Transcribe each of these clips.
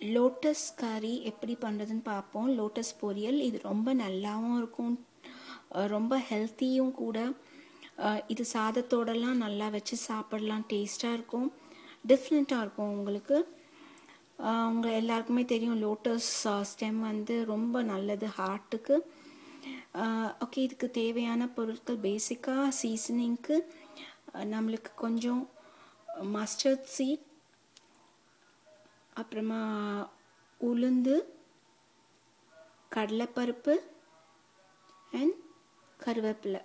lotus கறி எப்படி பண்ணுறதுன்னு பார்ப்போம் லோட்டஸ் பொரியல் இது ரொம்ப நல்லாவும் இருக்கும் அஹ் ரொம்ப ஹெல்த்தியும் கூட அஹ் இது சாதத்தோடலாம் நல்லா வச்சு சாப்பிடலாம் டேஸ்ட்டாக இருக்கும் டிஃப்ரெண்ட்டாக இருக்கும் உங்களுக்கு அஹ் உங்க எல்லாருக்குமே தெரியும் லோட்டஸ் ஸ்டெம் வந்து ரொம்ப நல்லது ஹார்ட்டுக்கு ஓகே இதுக்கு தேவையான பொருட்கள் பேசிக்காக சீசனிங்க்கு நம்மளுக்கு கொஞ்சம் மஸ்டர்ட் சீட் அப்புறமா உளுந்து கடலைப்பருப்பு அண்ட் கருவேப்பிலை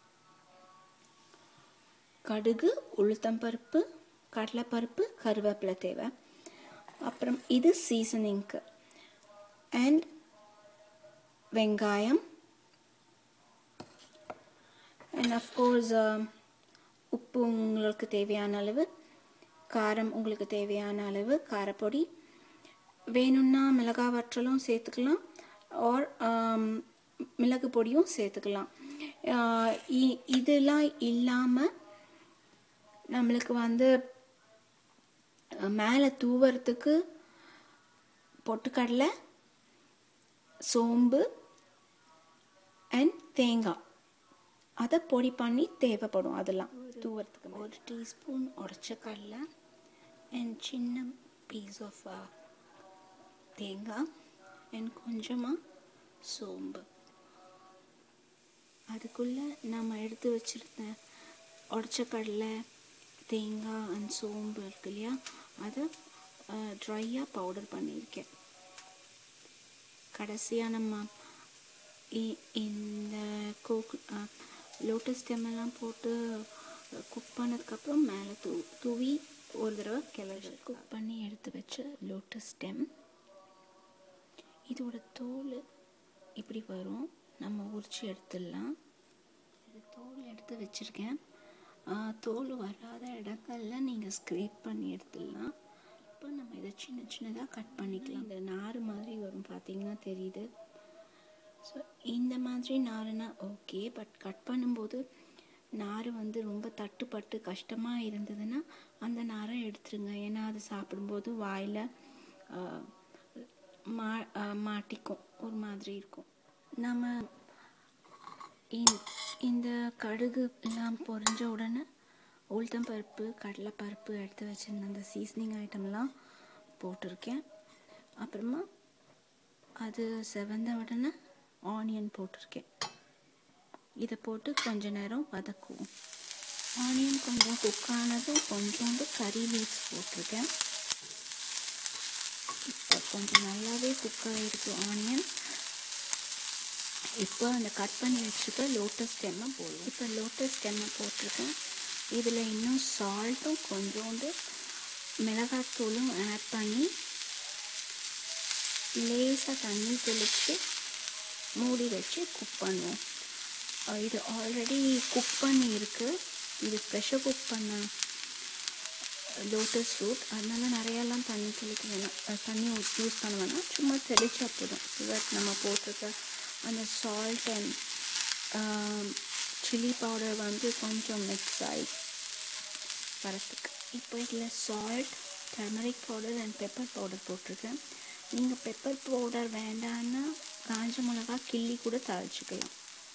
கடுகு உளுத்தம்பருப்பு கடலைப்பருப்பு கருவேப்பிலை தேவை அப்புறம் இது சீசனிங்க்கு அண்ட் வெங்காயம் அண்ட் அஃப்கோர்ஸ் உப்பு உங்களுக்கு தேவையான அளவு காரம் உங்களுக்கு தேவையான அளவு காரப்பொடி வேணும்னா மிளகா வற்றலும் சேர்த்துக்கலாம் ஆர் மிளகு பொடியும் சேர்த்துக்கலாம் ஆஹ் இ- இதெல்லாம் இல்லாமல் நம்மளுக்கு வந்து மேலே தூவறதுக்கு பொட்டுக்கடலை சோம்பு அண்ட் தேங்காய் அதை பொடி பண்ணி தேவைப்படும் அதெல்லாம் தூவறதுக்கு ஒரு டீஸ்பூன் உடச்ச கடலை அண்ட் சின்ன பீஸ் ஆஃப் தேங்காய் அண்ட் கொஞ்சமாக சோம்பு அதுக்குள்ளே நம்ம எடுத்து வச்சுருந்த உடச்ச கடலை தேங்காய் அண்ட் சோம்பு இருக்கு இல்லையா அதை ட்ரையாக பவுடர் பண்ணியிருக்கேன் கடைசியாக நம்ம இ- இந்த கோக் லோட்டஸ் ஸ்டெம்மெல்லாம் போட்டு குக் பண்ணதுக்கப்புறம் மேலே தூ தூவி ஒரு தடவை கிளறி குக் பண்ணி எடுத்து வச்ச லோட்டஸ் ஸ்டெம் இதோட தோல் இப்படி வரும் நம்ம உரிச்சு எடுத்துடலாம் இது தோல் எடுத்து வச்சுருக்கேன் தோல் வராத இடங்கள்ல நீங்கள் ஸ்க்ரேப் பண்ணி எடுத்துடலாம் இப்போ நம்ம இதை சின்ன சின்னதாக கட் பண்ணிக்கலாம் இந்த நார் மாதிரி வரும் பார்த்தீங்கன்னா தெரியுது ஸோ இந்த மாதிரி நாருனா ஓகே பட் கட் பண்ணும்போது நார் வந்து ரொம்ப தட்டுப்பட்டு கஷ்டமாக இருந்ததுன்னா அந்த நாரை எடுத்துருங்க ஏன்னா அது சாப்பிடும்போது வாயில் மா ஆ, மாட்டிக்கும் ஒரு மாதிரி இருக்கும் நம்ம இந்த- இந்த கடுகு எல்லாம் பொரிஞ்ச உடனே உளுத்தம் பருப்பு கடலைப்பருப்பு எடுத்து வச்சிருந்த அந்த சீசனிங் ஐட்டம்லாம் போட்டிருக்கேன் அப்புறமா அது செவந்த உடனே ஆனியன் போட்டிருக்கேன் இதை போட்டு கொஞ்ச நேரம் வதக்குவோம் ஆனியன் கொஞ்சம் குக் ஆனதும் கொஞ்சோண்டு கறி லீவ்ஸ் போட்டிருக்கேன் இப்போ கொஞ்சம் நல்லாவே குக் ஆகிருக்கு ஆனியன் இப்போ அந்த கட் பண்ணி வச்சுருக்க லோட்டஸ் ஸ்டெம்மை போடுவோம் இப்போ லோட்டஸ் ஸ்டெம்மை போட்டிருக்கேன் இதில் இன்னும் சால்ட்டும் கொஞ்சோண்டு மிளகாத்தூளும் ஆட் பண்ணி லேசாக தண்ணி தெளித்து மூடி வச்சு குக் பண்ணுவோம் அஹ் இது ஆல்ரெடி குக் பண்ணி இருக்கு இது ப்ரெஷர் குக் பண்ண லோட்டஸ் ரூட் அதனால நிறையெல்லாம் தண்ணி தெளிக்க வேணாம் அஹ் தண்ணி யூஸ் பண்ண வேணாம் சும்மா தெளிச்சா போதும் ஸோ தட் நம்ம போட்டிருக்க அந்த சால்ட் அண்ட் சில்லி பவுடர் வந்து கொஞ்சம் மிக்ஸ் ஆகி வரத்துக்கு இப்போ இதில் salt turmeric powder and pepper powder போட்டிருக்கேன் நீங்கள் பெப்பர் பவுடர் வேண்டான்னா காஞ்ச மிளகா கிள்ளி கூட தாளிச்சுக்கலாம்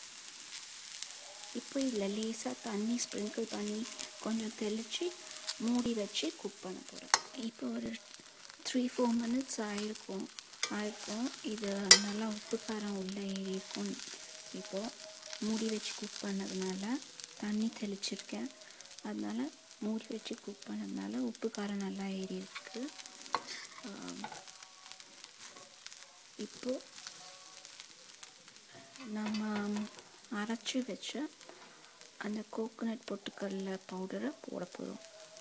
இப்போ இதில் லேசாக தண்ணி ஸ்ப்ரிங்கிள் பண்ணி கொஞ்சம் தெளித்து மூடி வச்சு குக் பண்ண போகிறோம் இப்போ ஒரு த்ரீ ஃபோர் மினிட்ஸ் ஆயிருக்கும் ஆயிருக்கும் இது நல்லா உப்பு காரம் உள்ளே ஏறி இருக்கும் இப்போது மூடி வச்சு குக் பண்ணதுனால தண்ணி தெளிச்சிருக்கேன் அதனால மூடி வச்சு குக் பண்ணதுனால உப்பு காரம் நல்லா ஏறி இருக்கு ஆம், இப்போ நம்ம அரைச்சி வச்ச அந்த கோகோனட் பொட்டுக்கடல பவுடரை போட போகிறோம்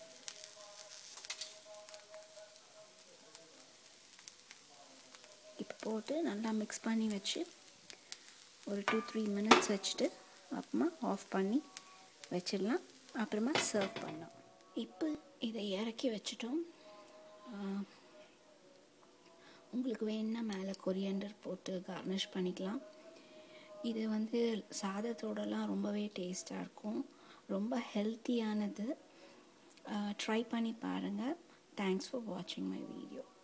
இப்போ போட்டு நல்லா மிக்ஸ் பண்ணி வச்சு ஒரு டூ த்ரீ மினிட்ஸ் வச்சுட்டு அப்புறமா ஆஃப் பண்ணி வச்சிடலாம் அப்புறமா சர்வ் பண்ணலாம் இப்போ இதை இறக்கி வச்சிட்டோம் ஆஹ், உங்களுக்கு வேணும்னா மேலே கொரியண்டர் போட்டு கார்னிஷ் பண்ணிக்கலாம் இது வந்து சாதத்தோடலாம் ரொம்பவே டேஸ்ட்டாக இருக்கும் ரொம்ப ஹெல்த்தியானது ட்ரை பண்ணி பாருங்கள் தேங்க்ஸ் ஃபார் வாட்சிங் மை வீடியோ